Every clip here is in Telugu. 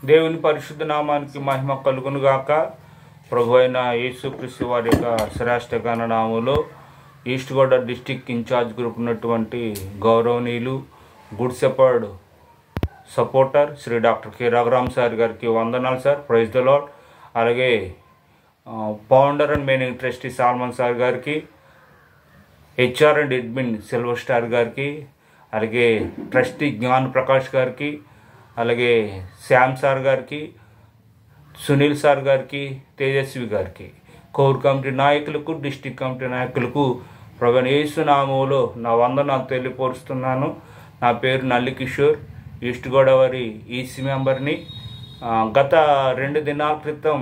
దేవుని పరిశుద్ధ నామానికి మహిమ కలుగును గాక ప్రభు అయిన యేసుక్రీస్తు వారి యొక్క శ్రేష్ఠ నామంలో East Godavari district in charge group ఉన్నటువంటి గౌరవనీయులు good shepherd supporter Shri doctor K Raghuram sir గారికి వందనాలు సార్ ప్రైజ్ ద లాడ్ అలాగే founder and managing trustee Solomon sir గారికి HR and admin Silver Star గారికి అలాగే ట్రస్టీ జ్ఞాన్ ప్రకాష్ గారికి అలాగే శ్యామ్ సార్ గారికి సునీల్ సార్ గారికి తేజస్వి గారికి కోర్ కమిటీ నాయకులకు డిస్టిక్ కమిటీ నాయకులకు ప్రవీణ్ యేసునామంలో నా వందనాలు తెలియపరుస్తున్నాను నా పేరు నల్లి కిషోర్ ఈస్ట్ గోదావరి ఈసీ మెంబర్ని ఆ, గత రెండు దినాల క్రితం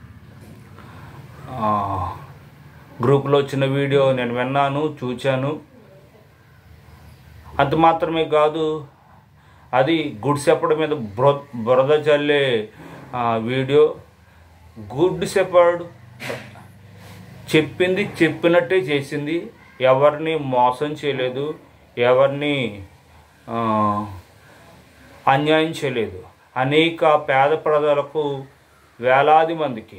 ఆ, గ్రూప్లో వచ్చిన వీడియో నేను విన్నాను చూచాను అంత మాత్రమే కాదు అది గుడ్ సెపర్డ్ మీద బుర బురద చల్లే ఆ, వీడియో గుడ్ సెపర్డ్ చెప్పింది చెప్పినట్టే చేసింది ఎవరిని మోసం చేయలేదు ఎవరిని ఆ, అన్యాయం చేయలేదు అనేక పేద ప్రజలకు వేలాది మందికి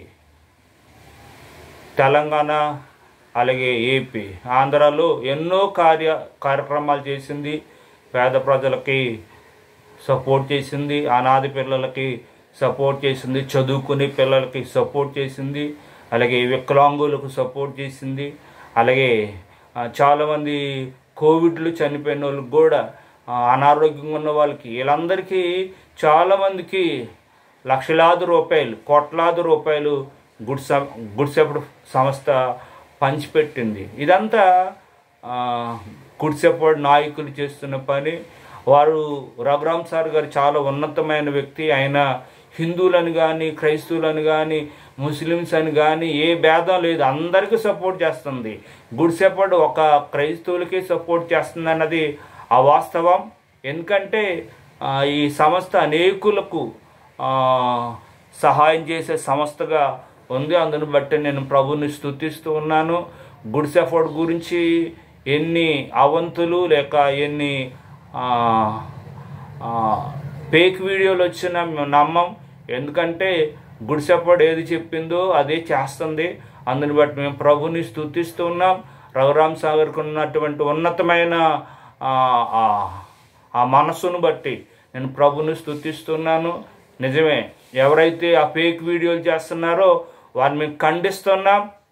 తెలంగాణ అలాగే ఏపీ ఆంధ్రాలో ఎన్నో కార్య కార్యక్రమాలు చేసింది పేద ప్రజలకి సపోర్ట్ చేసింది అనాథ పిల్లలకి సపోర్ట్ చేసింది చదువుకునే పిల్లలకి సపోర్ట్ చేసింది అలాగే వికలాంగులకు సపోర్ట్ చేసింది అలాగే ఆ, చాలామంది కోవిడ్లు చనిపోయిన వాళ్ళకి కూడా ఆ, అనారోగ్యంగా ఉన్న వాళ్ళకి వీళ్ళందరికీ చాలామందికి లక్షలాది రూపాయలు కోట్లాది రూపాయలు గుడ్ స గుడ్ సెపడ్ సంస్థ పంచిపెట్టింది ఇదంతా ఆ, గుడ్ సెపడ్ నాయకులు చేస్తున్న పని వారు రఘురామ్ సార్ గారు చాలా ఉన్నతమైన వ్యక్తి ఆయన హిందువులను కానీ క్రైస్తవులను కానీ ముస్లిమ్స్ అని కానీ ఏ భేదం లేదు అందరికీ సపోర్ట్ చేస్తుంది గుడ్ సెపర్డ్ ఒక క్రైస్తవులకి సపోర్ట్ చేస్తుంది అన్నది అవాస్తవం ఎందుకంటే ఆ, ఈ సంస్థ అనేకులకు ఆ, సహాయం చేసే సంస్థగా ఉంది అందుని బట్టి నేను ప్రభుని స్తుతిస్తూ ఉన్నాను గుడ్ సెఫర్డ్ గురించి ఎన్ని అవంతులు లేక ఎన్ని ఆ, ఆ, ఫేక్ వీడియోలు వచ్చినా మేము నమ్మం ఎందుకంటే గుడ్ సెపర్డ్ ఏది చెప్పిందో అదే చేస్తుంది అందుని బట్టి మేము ప్రభుని స్తుతిస్తూ ఉన్నాం రఘురామ్ సాగర్కు ఉన్నటువంటి ఉన్నతమైన ఆ, ఆ, ఆ మనస్సును బట్టి నేను ప్రభుని స్తుతిస్తున్నాను నిజమే ఎవరైతే ఆ ఫేక్ వీడియోలు చేస్తున్నారో వారిని మేము ఖండిస్తున్నాం